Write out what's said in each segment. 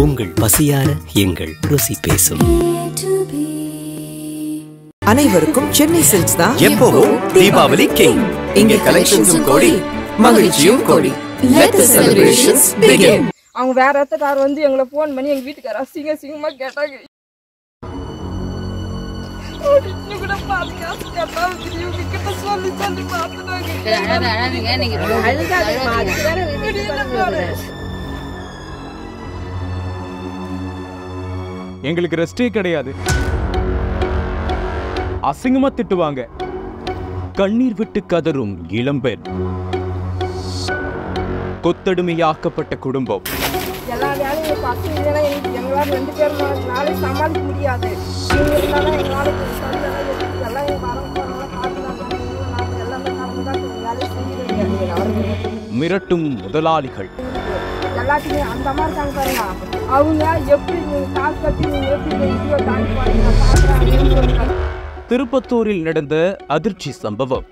உங்கள் பசியார எங்கள் ருசி பேசும் அனைவருக்கும் சென்னை சில்க்ஸ் தான் எப்பவும் தீபாவளி கிங் இங்கே கலெக்ஷன்ஸும் கோடி மகிழ்ச்சியும் கோடி Let the celebrations begin. அவங்க வேற இடத்துக்கார வந்து எங்களை ஃபோன் பண்ணி எங்க வீட்டுக்கார அசிங்க அசிங்கமா கேட்டாங்க இன்னும் கூட பாதி காசு கட்டாம இவங்க கிட்ட சொல்லி சொல்லி பார்த்துட்டாங்க அழாத அழாதீங்க நீங்க அழுகாதீங்கம்மா அதுக்கு வேற repeat பண்ண முடியாது. எங்களுக்கு ரெஸ்டே கிடையாது அசிங்கமா திட்டுவாங்க கண்ணீர் விட்டு கதறும் இளம்பெண் கொத்தடிமையாக்கப்பட்ட குடும்பம் எல்லா வேலையும் பசங்க இல்லைன்னா எங்களுக்கு எங்களால ரெண்டு பேரும் நாளே சமாளிக்க முடியாது இவங்க இருந்தாலும் எங்களால கொஞ்சம் சரியெல்லாம் எடுத்து எல்லாம் எங்க வரம் போறவங்க பாத்துக்காங்க நாங்க எல்லாமே நடந்து தான் வேலையை செஞ்சுருக்கோம் மிரட்டும் முதலாளிகள் எல்லாத்தையுமே அந்த மாதிரி இருக்காங்க பாருங்க அவங்க எப்படி நீங்க காசு கட்டி நீங்க எப்படி இந்த வீடியோ தாண்டி போறீங்க நான் பாக்குறேன் அப்படின்னு சொல்லுங்க திருப்பத்தூரில் நடந்த அதிர்ச்சி சம்பவம்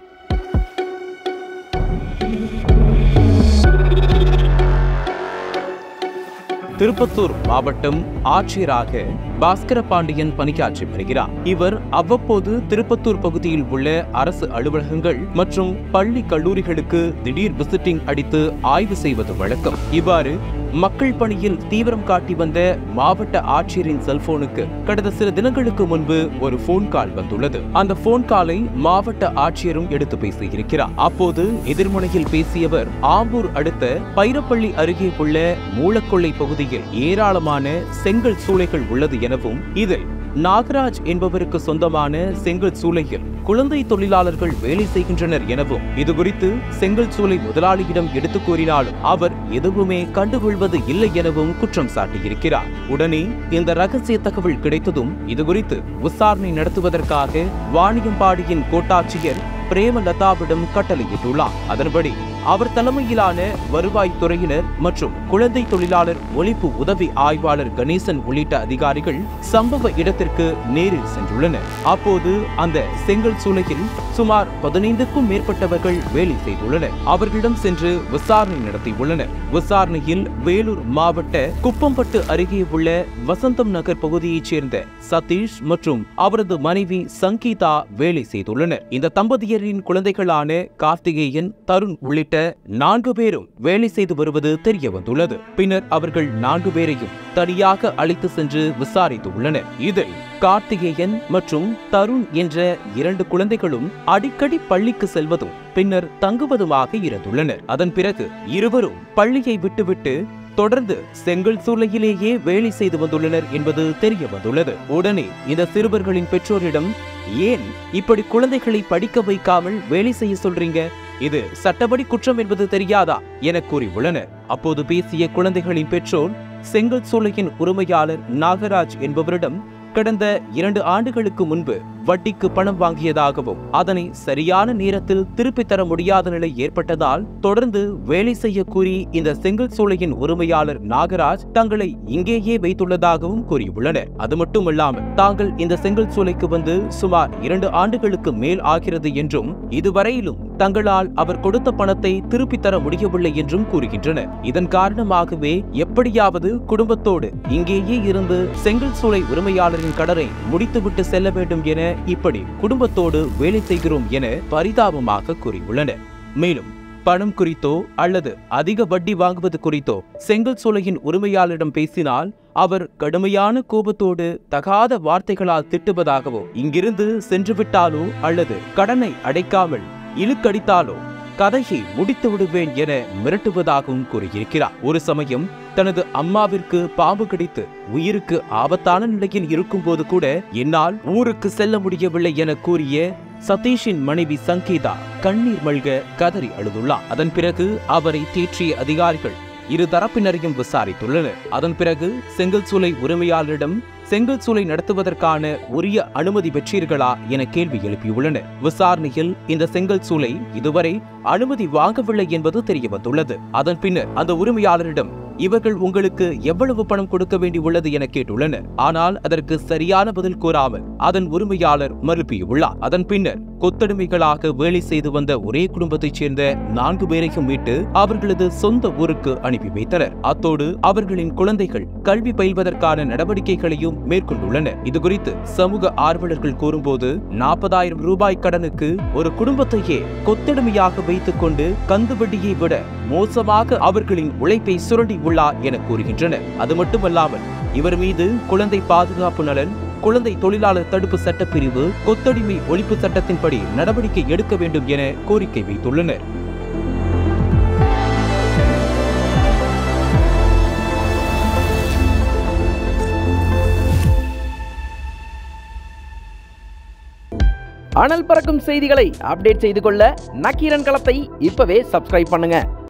திருப்பத்தூர் மாவட்டம் ஆட்சியராக பாஸ்கர பாண்டியன் பணியாற்றி வருகிறார் இவர் அவ்வப்போது திருப்பத்தூர் பகுதியில் உள்ள அரசு அலுவலகங்கள் மற்றும் பள்ளி கல்லூரிகளுக்கு திடீர் விசிட்டிங் அடித்து ஆய்வு செய்வது வழக்கம் இவ்வாறு மக்கள் பணியில் தீவிரம் காட்டி வந்த மாவட்ட ஆட்சியரின் செல்போனுக்கு கடந்த சில தினங்களுக்கு முன்பு ஒரு போன் கால் வந்துள்ளது அந்த போன் காலை மாவட்ட ஆட்சியரும் எடுத்து பேசியிருக்கிறார் அப்போது எதிர்முனையில் பேசியவர் ஆம்பூர் அடுத்த பைரப்பள்ளி அருகே உள்ள மூலக்கொள்ளை பகுதியில் ஏராளமான செங்கல் சூளைகள் உள்ளது எனவும் இதில் நாகராஜ் என்பவருக்கு சொந்தமான செங்கல் சூளையில் குழந்தை தொழிலாளர்கள் வேலை செய்கின்றனர் எனவும் இதுகுறித்து செங்கல் சூளை முதலாளியிடம் எடுத்துக் கூறினாலும் அவர் எதுவுமே கண்டுகொள்வது இல்லை எனவும் குற்றம் சாட்டியிருக்கிறார் உடனே இந்த ரகசிய தகவல் கிடைத்ததும் இதுகுறித்து விசாரணை நடத்துவதற்காக வாணியம்பாடியின் கோட்டாட்சியர் பிரேமலதாவிடம் கட்டளையிட்டுள்ளார் அதன்படி அவர் தலைமையிலான வருவாய் துறையினர் மற்றும் குழந்தை தொழிலாளர் ஒழிப்பு உதவி ஆய்வாளர் கணேசன் உள்ளிட்ட அதிகாரிகள் சம்பவ இடத்திற்கு நேரில் சென்றுள்ளனர் அப்போது அந்த செங்கல் சூளையில் சுமார் பதினைந்துக்கும் மேற்பட்டவர்கள் வேலை செய்துள்ளனர் அவர்களிடம் சென்று விசாரணை நடத்தியுள்ளனர் விசாரணையில் வேலூர் மாவட்ட குப்பம்பட்டு அருகே உள்ள வசந்தம் நகர் பகுதியைச் சேர்ந்த சதீஷ் மற்றும் அவரது மனைவி சங்கீதா வேலை செய்துள்ளனர் இந்த தம்பதியரின் குழந்தைகளான கார்த்திகேயன் தருண் உள்ளிட்ட நான்கு பேரும் வேலை செய்து வருவது தெரிய வந்துள்ளது பின்னர் அவர்கள் நான்கு பேரையும் தனியாக அழைத்து சென்று விசாரித்துள்ளனர் இதில் கார்த்திகேயன் மற்றும் தருண் என்ற இரண்டு குழந்தைகளும் அடிக்கடி பள்ளிக்கு செல்வதும் பின்னர் தங்குவதுமாக இருந்துள்ளனர் அதன் பிறகு இருவரும் பள்ளியை விட்டுவிட்டு தொடர்ந்து செங்கல் சூளையிலேயே வேலை செய்து வந்துள்ளனர் என்பது தெரிய வந்துள்ளது உடனே இந்த சிறுவர்களின் பெற்றோரிடம் ஏன் இப்படி குழந்தைகளை படிக்க வைக்காமல் வேலை செய்ய சொல்றீங்க இது சட்டப்படி குற்றம் என்பது தெரியாதா என கூறியுள்ளனர் அப்போது பேசிய குழந்தைகளின் பெற்றோர் செங்கல் சூளையின் உரிமையாளர் நாகராஜ் என்பவரிடம் கடந்த இரண்டு ஆண்டுகளுக்கு முன்பு வட்டிக்கு பணம் வாங்கியதாகவும் அதனை சரியான நேரத்தில் திருப்பித் தர முடியாத நிலை ஏற்பட்டதால் தொடர்ந்து வேலை செய்ய கூறி இந்த செங்கல் சூளையின் உரிமையாளர் நாகராஜ் தங்களை இங்கேயே வைத்துள்ளதாகவும் கூறியுள்ளனர் அது மட்டுமல்லாமல் தாங்கள் இந்த செங்கல் சூளைக்கு வந்து சுமார் இரண்டு ஆண்டுகளுக்கு மேல் ஆகிறது என்றும் இதுவரையிலும் தங்களால் அவர் கொடுத்த பணத்தை திருப்பித் தர முடியவில்லை என்றும் கூறுகின்றனர் இதன் காரணமாகவே எப்படியாவது குடும்பத்தோடு இங்கேயே இருந்து செங்கல் சூளை உரிமையாளரின் கடனை முடித்துவிட்டு செல்ல வேண்டும் என இப்படி குடும்பத்தோடு வேலை செய்கிறோம் என பரிதாபமாக கூறியுள்ளனர் மேலும் பணம் குறித்தோ அல்லது அதிக வட்டி வாங்குவது குறித்தோ செங்கல் சூளையின் உரிமையாளரிடம் பேசினால் அவர் கடுமையான கோபத்தோடு தகாத வார்த்தைகளால் திட்டுவதாகவோ இங்கிருந்து சென்று விட்டாலோ அல்லது கடனை அடைக்காமல் இழுக்கடித்தாலோ கதையை முடித்து விடுவேன் என மிரட்டுவதாகவும் கூறியிருக்கிறார் ஒரு சமயம் தனது அம்மாவிற்கு பாம்பு கடித்து உயிருக்கு ஆபத்தான நிலையில் இருக்கும்போது கூட என்னால் ஊருக்கு செல்ல முடியவில்லை என கூறிய சதீஷின் மனைவி சங்கீதா கண்ணீர் மல்க கதறி அழுதுள்ளார் அதன் பிறகு அவரை தேற்றிய அதிகாரிகள் இரு தரப்பினரையும் விசாரித்துள்ளனர் அதன் பிறகு செங்கல் சூளை உரிமையாளரிடம் செங்கல் சூளை நடத்துவதற்கான உரிய அனுமதி பெற்றீர்களா என கேள்வி எழுப்பியுள்ளனர் விசாரணையில் இந்த செங்கல் சூளை இதுவரை அனுமதி வாங்கவில்லை என்பது தெரிய வந்துள்ளது அதன் பின்னர் அந்த உரிமையாளரிடம் இவர்கள் உங்களுக்கு எவ்வளவு பணம் கொடுக்க வேண்டியுள்ளது என கேட்டுள்ளனர் ஆனால் அதற்கு சரியான பதில் கூறாமல் அதன் உரிமையாளர் மறுப்பியுள்ளார் அதன் பின்னர் கொத்தடிமைகளாக வேலை செய்து வந்த ஒரே குடும்பத்தைச் சேர்ந்த நான்கு பேரையும் மீட்டு அவர்களது சொந்த ஊருக்கு அனுப்பி வைத்தனர் அத்தோடு அவர்களின் குழந்தைகள் கல்வி பயில்வதற்கான நடவடிக்கைகளையும் மேற்கொண்டுள்ளனர் இதுகுறித்து சமூக ஆர்வலர்கள் கூறும்போது நாற்பதாயிரம் ரூபாய் கடனுக்கு ஒரு குடும்பத்தையே கொத்தடிமையாக வைத்துக் கொண்டு கந்துவட்டியை விட மோசமாக அவர்களின் உழைப்பை சுரண்டி உள்ளார் என கூறுகின்றனர் அது மட்டுமல்லாமல் இவர் மீது குழந்தை பாதுகாப்பு நலன் குழந்தை தொழிலாளர் தடுப்பு சட்டப்பிரிவு கொத்தடிமை ஒழிப்பு சட்டத்தின்படி நடவடிக்கை எடுக்க வேண்டும் என கோரிக்கை வைத்துள்ளனர் அனல் பறக்கும் செய்திகளை அப்டேட் செய்து கொள்ள நக்கீரன் களத்தை இப்பவே சப்ஸ்கிரைப் பண்ணுங்க